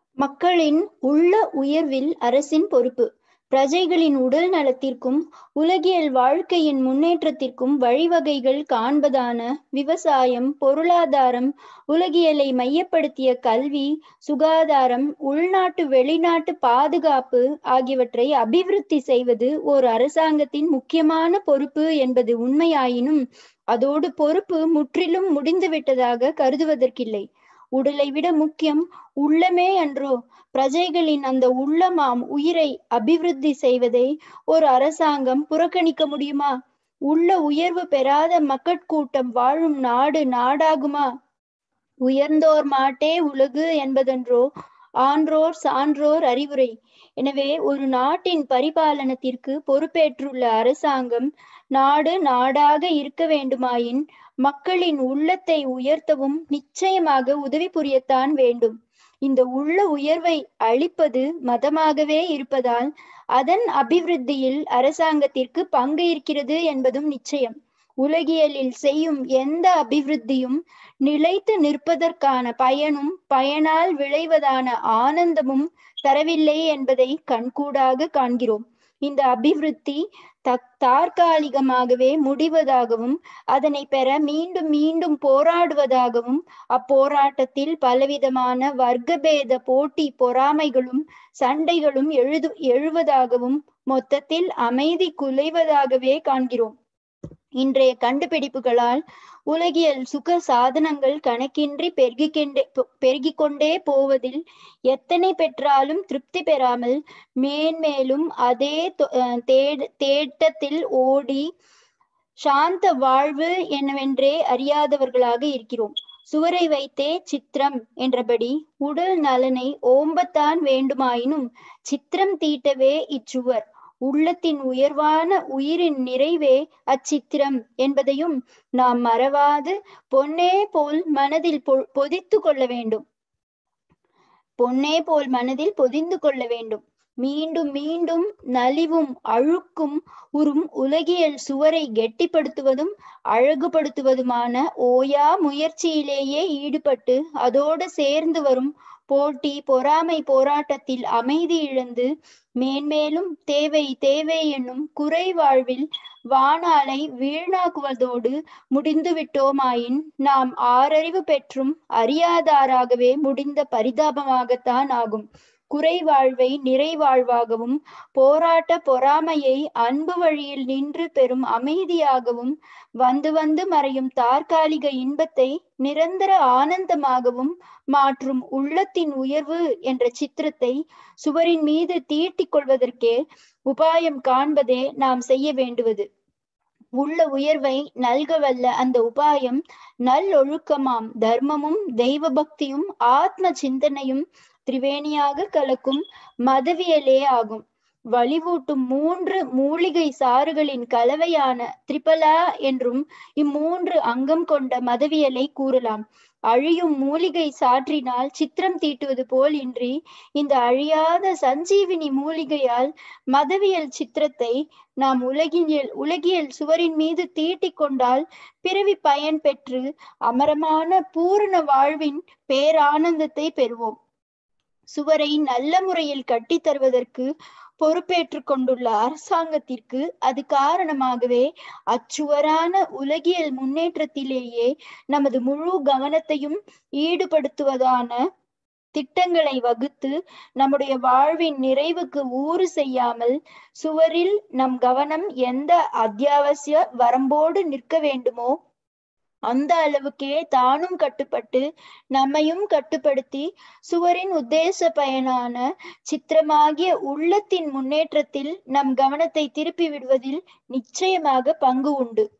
மக்களின் உள்ள உயர்வில் அரசின் பொறுப்பு பிரஜைகளின் உடல் நலத்திற்கும் உலகியல் வாழ்க்கையின் முன்னேற்றத்திற்கும் வழிவகைகள் காண்பதான விவசாயம் பொருளாதாரம் உலகியலை மையப்படுத்திய கல்வி சுகாதாரம் உள்நாட்டு வெளிநாட்டு பாதுகாப்பு ஆகியவற்றை அபிவிருத்தி செய்வது ஓர் அரசாங்கத்தின் முக்கியமான பொறுப்பு என்பது உண்மையாயினும் அதோடு பொறுப்பு முற்றிலும் முடிந்துவிட்டதாக கருதுவதற்கில்லை உடலை விட முக்கியம் உள்ளமே அன்றோ பிரஜைகளின் அந்த உள்ளமாம் உயிரை அபிவிருத்தி செய்வதை ஒரு அரசாங்கம் புறக்கணிக்க முடியுமா உள்ள உயர்வு பெறாத மக்கட்கூட்டம் வாழும் நாடு நாடாகுமா உயர்ந்தோர் மாட்டே உலகு என்பதென்றோ ஆன்றோர் சான்றோர் அறிவுரை எனவே ஒரு நாட்டின் பரிபாலனத்திற்கு பொறுப்பேற்றுள்ள அரசாங்கம் நாடு நாடாக இருக்க வேண்டுமாயின் மக்களின் உள்ளத்தை உயர்த்தவும் நிச்சயமாக உதவி புரியத்தான் வேண்டும் இந்த உள்ள உயர்வை அளிப்பது மதமாகவே இருப்பதால் அதன் அபிவிருத்தியில் அரசாங்கத்திற்கு பங்கு இருக்கிறது என்பதும் நிச்சயம் உலகியலில் செய்யும் எந்த அபிவிருத்தியும் நிலைத்து நிற்பதற்கான பயனும் பயனால் விளைவதான ஆனந்தமும் தரவில்லை என்பதை கண்கூடாக காண்கிறோம் இந்த அபிவிருத்தி தற்காலிகமாகவே முடிவதாகவும் அதனை பெற மீண்டும் மீண்டும் போராடுவதாகவும் அப்போராட்டத்தில் பலவிதமான வர்க்கபேத போட்டி பொறாமைகளும் சண்டைகளும் எழுது எழுவதாகவும் மொத்தத்தில் அமைதி குலைவதாகவே காண்கிறோம் இன்றைய கண்டுபிடிப்புகளால் உலகியல் சுக சாதனங்கள் கணக்கின்றி பெருகிக்கொண்டே பெருகிக் கொண்டே போவதில் எத்தனை பெற்றாலும் திருப்தி பெறாமல் மேன்மேலும் அதே தேட்டத்தில் ஓடி சாந்த வாழ்வு என்னவென்றே அறியாதவர்களாக இருக்கிறோம் சுவரை வைத்தே சித்திரம் என்றபடி உடல் நலனை ஓம்பத்தான் வேண்டுமாயினும் சித்திரம் தீட்டவே இச்சுவர் உள்ளத்தின் உயர்வான உயிரின் நிறைவே அச்சித்திரம் என்பதையும் நாம் மறவாது பொன்னே போல் மனதில் பொதித்து கொள்ள வேண்டும் பொன்னே போல் மனதில் பொதிந்து கொள்ள வேண்டும் மீண்டும் மீண்டும் நலிவும் அழுக்கும் உறும் உலகியல் சுவரை கெட்டிப்படுத்துவதும் அழகுபடுத்துவதுமான ஓயா முயற்சியிலேயே ஈடுபட்டு அதோடு சேர்ந்து வரும் போட்டி பொறாமை போராட்டத்தில் அமைதி இழந்து மேன்மேலும் தேவை தேவை என்னும் குறை வாழ்வில் வானாலை வீணாக்குவதோடு முடிந்து விட்டோமாயின் நாம் ஆறறிவு பெற்றும் அறியாதாராகவே முடிந்த பரிதாபமாகத்தான் ஆகும் குறை வாழ்வை நிறைவாழ்வாகவும் போராட்ட பொறாமையை அன்பு வழியில் நின்று பெறும் அமைதியாகவும் வந்து வந்து மறையும் தற்காலிக இன்பத்தை நிரந்தர ஆனந்தமாகவும் மாற்றும் உள்ளத்தின் உயர்வு என்ற சித்திரத்தை சுவரின் மீது தீட்டிக் கொள்வதற்கே உபாயம் காண்பதே நாம் செய்ய வேண்டுவது உள்ள உயர்வை நல்கவல்ல அந்த உபாயம் நல்லொழுக்கமாம் தர்மமும் தெய்வ பக்தியும் ஆத்ம சிந்தனையும் திரிவேணியாக கலக்கும் மதவியலே ஆகும் வலிவூட்டும் மூன்று மூலிகை சாறுகளின் கலவையான திரிபலா என்றும் இம்மூன்று அங்கம் கொண்ட மதவியலை கூறலாம் அழியும் மூலிகை சாற்றினால் சித்திரம் தீட்டுவது போல் இன்றி இந்த அழியாத சஞ்சீவினி மூலிகையால் மதவியல் சித்திரத்தை நாம் உலகியல் உலகியல் சுவரின் மீது தீட்டிக் கொண்டால் பிறவி பயன் பெற்று அமரமான பூரண வாழ்வின் பேரானந்தத்தை பெறுவோம் சுவரை நல்ல முறையில் கட்டித் தருவதற்கு பொறுப்பேற்று கொண்டுள்ள அரசாங்கத்திற்கு அது காரணமாகவே அச்சுவரான உலகியல் முன்னேற்றத்திலேயே நமது முழு கவனத்தையும் ஈடுபடுத்துவதான திட்டங்களை வகுத்து நம்முடைய வாழ்வின் நிறைவுக்கு ஊறு செய்யாமல் சுவரில் நம் கவனம் எந்த அத்தியாவசிய வரம்போடு நிற்க வேண்டுமோ அந்த அளவுக்கே தானும் கட்டுப்பட்டு நம்மையும் கட்டுப்படுத்தி சுவரின் உத்தேச பயனான சித்திரமாகிய உள்ளத்தின் முன்னேற்றத்தில் நம் கவனத்தை திருப்பி விடுவதில் நிச்சயமாக பங்கு உண்டு